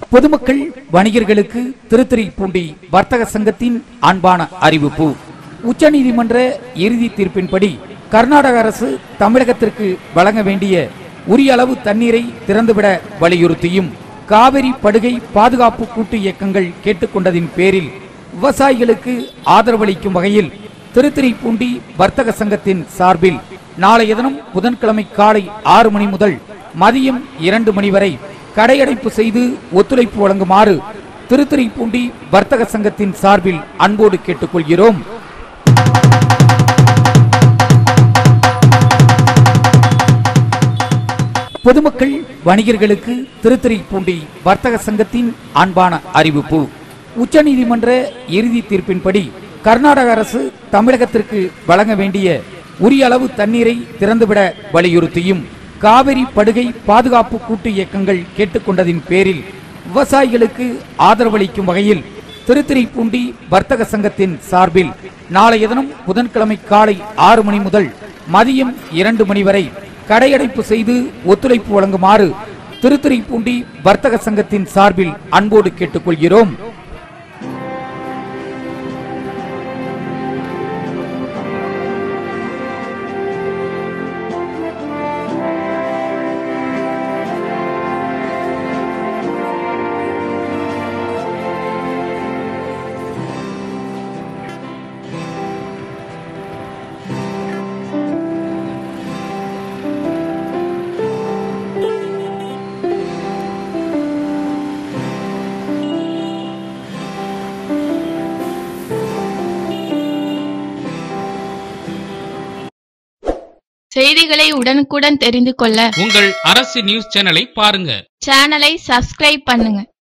பொதுமக்கள் வணிகர்களுக்கு திருத்துறைப்பூண்டி வர்த்தக சங்கத்தின் அன்பான அறிவிப்பு உச்சநீதிமன்ற இறுதி தீர்ப்பின்படி கர்நாடக அரசு தமிழகத்திற்கு வழங்க வேண்டிய உரிய அளவு தண்ணீரை திறந்துவிட வலியுறுத்தியும் காவிரி படுகை பாதுகாப்பு கூட்டு இயக்கங்கள் கேட்டுக்கொண்டதின் பேரில் விவசாயிகளுக்கு ஆதரவளிக்கும் வகையில் திருத்துறைப்பூண்டி வர்த்தக சங்கத்தின் சார்பில் நாளைய தினம் புதன்கிழமை காலை ஆறு மணி முதல் மதியம் இரண்டு மணி வரை கடையடைப்பு செய்து ஒத்துழைப்பு வழங்குமாறு திருத்துறைப்பூண்டி வர்த்தக சங்கத்தின் சார்பில் அன்போடு கேட்டுக்கொள்கிறோம் பொதுமக்கள் வணிகர்களுக்கு திருத்துறைப்பூண்டி வர்த்தக சங்கத்தின் அன்பான அறிவிப்பு உச்சநீதிமன்ற இறுதி தீர்ப்பின்படி கர்நாடக அரசு தமிழகத்திற்கு வழங்க வேண்டிய உரிய அளவு தண்ணீரை திறந்துவிட வலியுறுத்தியும் காவிரி படுகை பாதுகாப்பு கூட்டு இயக்கங்கள் கேட்டுக்கொண்டதின் பேரில் விவசாயிகளுக்கு ஆதரவளிக்கும் வகையில் திருத்துறைப்பூண்டி வர்த்தக சங்கத்தின் சார்பில் நாளைய தினம் புதன்கிழமை காலை ஆறு மணி முதல் மதியம் இரண்டு மணி வரை கடையடைப்பு செய்து ஒத்துழைப்பு வழங்குமாறு திருத்துறைப்பூண்டி வர்த்தக சங்கத்தின் சார்பில் அன்போடு கேட்டுக்கொள்கிறோம் செய்திகளை உடனுக்குடன் தெரிந்து கொள்ள உங்கள் அரசு நியூஸ் சேனலை பாருங்க சேனலை சப்ஸ்கிரைப் பண்ணுங்க